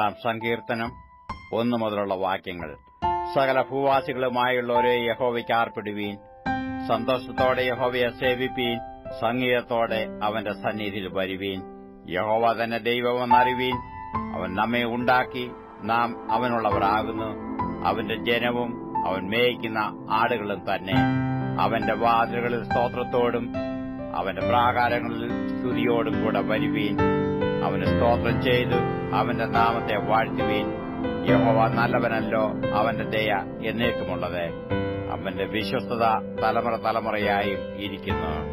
ആറാം സങ്കീർത്തനം ഒന്നു മുതലുള്ള വാക്യങ്ങൾ സകല ഭൂവാസികളുമായുള്ളവരെ യഹോവയ്ക്ക് ആർപ്പിടുവീൻ സന്തോഷത്തോടെ യഹോവയെ സേവിപ്പീൻ സംഗീതത്തോടെ അവന്റെ സന്നിധിയിൽ വരുവീൻ യഹോവ തന്നെ ദൈവമെന്നറിവീൻ അവൻ നമ്മെ ഉണ്ടാക്കി നാം അവനുള്ളവരാകുന്നു അവന്റെ ജനവും അവൻ മേയിക്കുന്ന ആടുകളും തന്നെ അവന്റെ വാതിലുകളിൽ സ്തോത്രത്തോടും അവന്റെ പ്രാകാരങ്ങളിൽ സ്തുതിയോടും കൂടെ വരുവീൻ അവന് സ്തോത്രം ചെയ്തു അവന്റെ നാമത്തെ വാഴ്ത്തുവീൻ യഹോവ നല്ലവനല്ലോ അവന്റെ ദയ എന്നേക്കുമുള്ളത് അവന്റെ വിശ്വസ്തത തലമുറ തലമുറയായും ഇരിക്കുന്നു